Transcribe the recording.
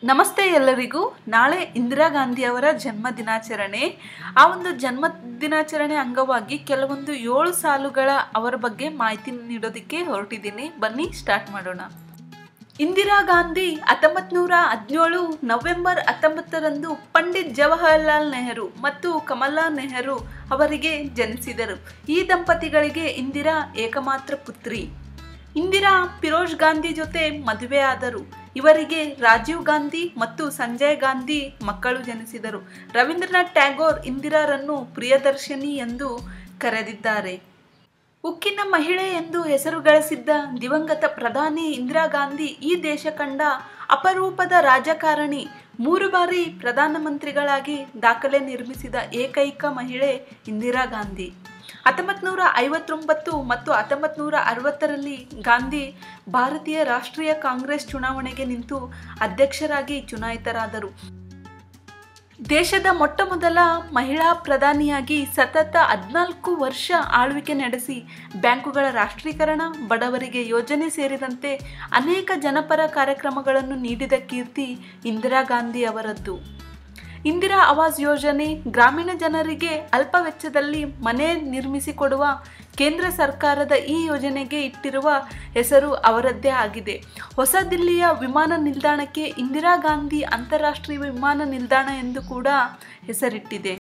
ನಮಸ್ತೆ ಎಲ್ಲರಿಗೂ ನಾಳೆ ಇಂದಿರಾ ಗಾಂಧಿ ಅವರ ಜನ್ಮ ದಿನಾಚರಣೆ ಆ ಒಂದು ಜನ್ಮ ದಿನಾಚರಣೆ ಅಂಗವಾಗಿ ಕೆಲವೊಂದು ಏಳು ಸಾಲುಗಳ ಅವರ ಬಗ್ಗೆ ಮಾಹಿತಿ ನೀಡೋದಕ್ಕೆ ಹೊರಟಿದ್ದೀನಿ ಬನ್ನಿ ಸ್ಟಾರ್ಟ್ ಮಾಡೋಣ ಇಂದಿರಾ ಗಾಂಧಿ ಹತ್ತೊಂಬತ್ತು ನೂರ ಹದಿನೇಳು ನವೆಂಬರ್ ಹತ್ತೊಂಬತ್ತರಂದು ಪಂಡಿತ್ ಜವಾಹರ್ಲಾಲ್ ನೆಹರು ಮತ್ತು ಕಮಲಾ ನೆಹರು ಅವರಿಗೆ ಜನಿಸಿದರು ಈ ದಂಪತಿಗಳಿಗೆ ಇಂದಿರಾ ಏಕಮಾತ್ರ ಪುತ್ರಿ ಇಂದಿರಾ ಫಿರೋಜ್ ಗಾಂಧಿ ಜೊತೆ ಮದುವೆಯಾದರು ಇವರಿಗೆ ರಾಜೀವ್ ಗಾಂಧಿ ಮತ್ತು ಸಂಜಯ್ ಗಾಂಧಿ ಮಕ್ಕಳು ಜನಿಸಿದರು ರವೀಂದ್ರನಾಥ್ ಟ್ಯಾಗೋರ್ ಇಂದಿರಾರನ್ನು ಪ್ರಿಯದರ್ಶಿನಿ ಎಂದು ಕರೆದಿದ್ದಾರೆ ಉಕ್ಕಿನ ಮಹಿಳೆ ಎಂದು ಹೆಸರು ಗಳಿಸಿದ್ದ ದಿವಂಗತ ಪ್ರಧಾನಿ ಇಂದಿರಾ ಗಾಂಧಿ ಈ ದೇಶ ಕಂಡ ಅಪರೂಪದ ರಾಜಕಾರಣಿ ಮೂರು ಬಾರಿ ಪ್ರಧಾನಮಂತ್ರಿಗಳಾಗಿ ದಾಖಲೆ ನಿರ್ಮಿಸಿದ ಏಕೈಕ ಮಹಿಳೆ ಇಂದಿರಾ ಗಾಂಧಿ ಹತ್ತೊಂಬತ್ತು ನೂರ ಐವತ್ತೊಂಬತ್ತು ಮತ್ತು ಹತ್ತೊಂಬತ್ತು ನೂರ ಅರವತ್ತರಲ್ಲಿ ಗಾಂಧಿ ಭಾರತೀಯ ರಾಷ್ಟ್ರೀಯ ಕಾಂಗ್ರೆಸ್ ಚುನಾವಣೆಗೆ ನಿಂತು ಅಧ್ಯಕ್ಷರಾಗಿ ಚುನಾಯಿತರಾದರು ದೇಶದ ಮೊಟ್ಟ ಮೊದಲ ಮಹಿಳಾ ಪ್ರಧಾನಿಯಾಗಿ ಸತತ ಹದಿನಾಲ್ಕು ವರ್ಷ ಆಳ್ವಿಕೆ ನಡೆಸಿ ಬ್ಯಾಂಕುಗಳ ರಾಷ್ಟ್ರೀಕರಣ ಬಡವರಿಗೆ ಯೋಜನೆ ಸೇರಿದಂತೆ ಅನೇಕ ಜನಪರ ಕಾರ್ಯಕ್ರಮಗಳನ್ನು ನೀಡಿದ ಕೀರ್ತಿ ಇಂದಿರಾ ಗಾಂಧಿ ಅವರದ್ದು ಇಂದಿರಾ ಆವಾಸ್ ಯೋಜನೆ ಗ್ರಾಮೀಣ ಜನರಿಗೆ ಅಲ್ಪ ವೆಚ್ಚದಲ್ಲಿ ಮನೆ ನಿರ್ಮಿಸಿಕೊಡುವ ಕೇಂದ್ರ ಸರ್ಕಾರದ ಈ ಯೋಜನೆಗೆ ಇಟ್ಟಿರುವ ಹೆಸರು ಅವರದ್ದೇ ಆಗಿದೆ ಹೊಸ ದಿಲ್ಲಿಯ ವಿಮಾನ ನಿಲ್ದಾಣಕ್ಕೆ ಇಂದಿರಾ ಗಾಂಧಿ ಅಂತಾರಾಷ್ಟ್ರೀಯ ವಿಮಾನ ನಿಲ್ದಾಣ ಎಂದು ಕೂಡ ಹೆಸರಿಟ್ಟಿದೆ